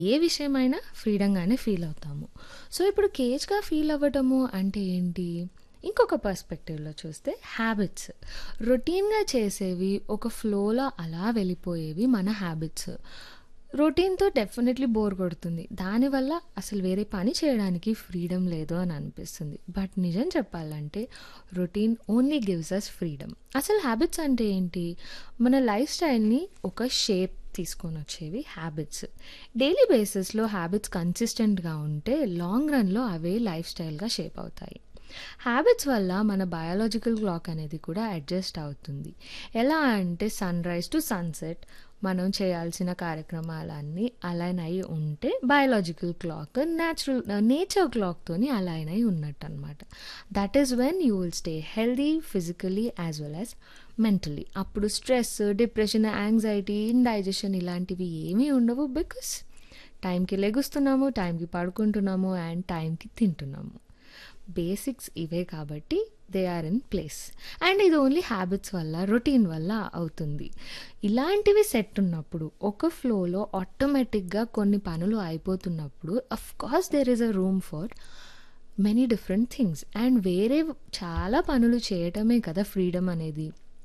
ఏ విషయమైనా ఫ్రీడంగానే ఫీల్ అవుతాము. సో, ఇప్పుడు కేజ్‌గా ఫీల్ అవ్వటము అంటే ఏంటి? ఇంకొక పర్స్పెక్టివ్‌లో చూస్తే హ్యాబిట్స్. రొటీన్‌గా చేసేవి ఒక ఫ్లోలో అలా వెళ్ళిపోయేవి మన హ్యాబిట్స్. రొటీన్‌తో డెఫినెట్‌లీ బోర్ కొడుతుంది. దానివల్ల అసలు వేరే పని చేయడానికి ఫ్రీడమ్ లేదు అని అనిపిస్తుంది. బట్ నిజం చెప్పాలంటే routine only gives us freedom. అసలు హ్యాబిట్స్ అంటే ఏంటి? మన లైఫ్ స్టైల్‌ని ఒక షేప్ తీసుకొనొచ్చేవి హ్యాబిట్స్. డైలీ బేసిస్‌లో హ్యాబిట్స్ కన్సిస్టెంట్‌గా ఉంటే లాంగ్ రన్‌లో అవే లైఫ్ స్టైల్‌గా షేప్ అవుతాయి. హ్యాబిట్స్ వల్ల మన బయాలజికల్ క్లాక్ అనేది కూడా అడ్జస్ట్ అవుతుంది. ఎలా అంటే సన్‌రైజ్ టు సన్‌సెట్ మనం చేయాల్సిన కార్యక్రమాలన్నీ అలైన్ అయ్యి ఉంటే బయాలజికల్ క్లాక్ నేచురల్ నేచర్ క్లాక్‌తోని అలైన్ అయ్యి ఉన్నట్టనమాట. That is when you will stay healthy physically as well as mentally. అప్పుడు స్ట్రెస్, డిప్రెషన్, యాంగ్జైటీ, ఇండైజెషన్ ఇలాంటివి ఏమీ ఉండవు. బికాస్ టైంకి లెగుస్తున్నాము, టైంకి పడుకుంటున్నాము అండ్ టైంకి తింటున్నాము. బేసిక్స్ ఇవే కాబట్టి they are in place. And ఇది ఓన్లీ హ్యాబిట్స్ వల్ల, రొటీన్ వల్ల అవుతుంది. ఇలాంటివి సెట్ ఉన్నప్పుడు ఒక ఫ్లోలో ఆటోమేటిక్‌గా కొన్ని పనులు అయిపోతున్నప్పుడు of course there is a room for many different things. And వేరే చాలా పనులు చేయటమే కదా ఫ్రీడమ్ అనేది.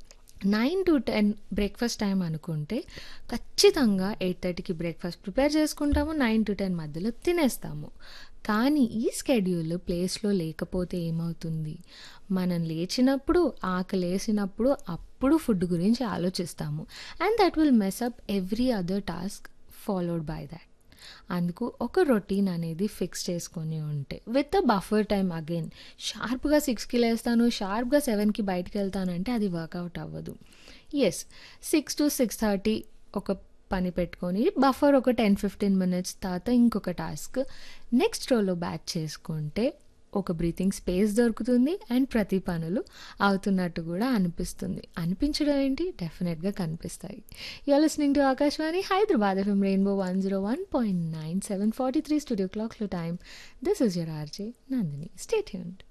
9-10 బ్రేక్‌ఫాస్ట్ టైమ్ అనుకుంటే ఖచ్చితంగా 8:30కి బ్రేక్‌ఫాస్ట్ ప్రిపేర్ చేసుకుంటాము. 9-10 మధ్యలో తినేస్తాము. కానీ ఈ స్కెడ్యూల్ ప్లేస్‌లో లేకపోతే ఏమవుతుంది? మనం లేచినప్పుడు, ఆకలేసినప్పుడు అప్పుడు ఫుడ్ గురించి ఆలోచిస్తాము. And that will mess up every other task followed by thought. అందుకు ఒక రొటీన్ అనేది ఫిక్స్ చేసుకొని ఉంటే with a buffer time again షార్ప్‌గా 6కి లేస్తాను, షార్ప్‌గా 7కి బయటికెళ్తానంటే అది వర్కౌట్ అవ్వదు. యెస్ 6-6:30 ఒక పని పెట్టుకొని బఫర్ ఒక 10-15 మినిట్స్ తర్వాత ఇంకొక టాస్క్ నెక్స్ట్ రోలో బ్యాక్ చేసుకుంటే ఒక బ్రీతింగ్ స్పేస్ దొరుకుతుంది. అండ్ ప్రతి పనులు అవుతున్నట్టు కూడా అనిపిస్తుంది. అనిపించడం ఏంటి? డెఫినెట్‌గా కనిపిస్తాయి. You are listening to Akashvani Hyderabad FM Rainbow 101.9 7:43 studio క్లాక్‌లో time. This is your RJ Nandini. Stay tuned.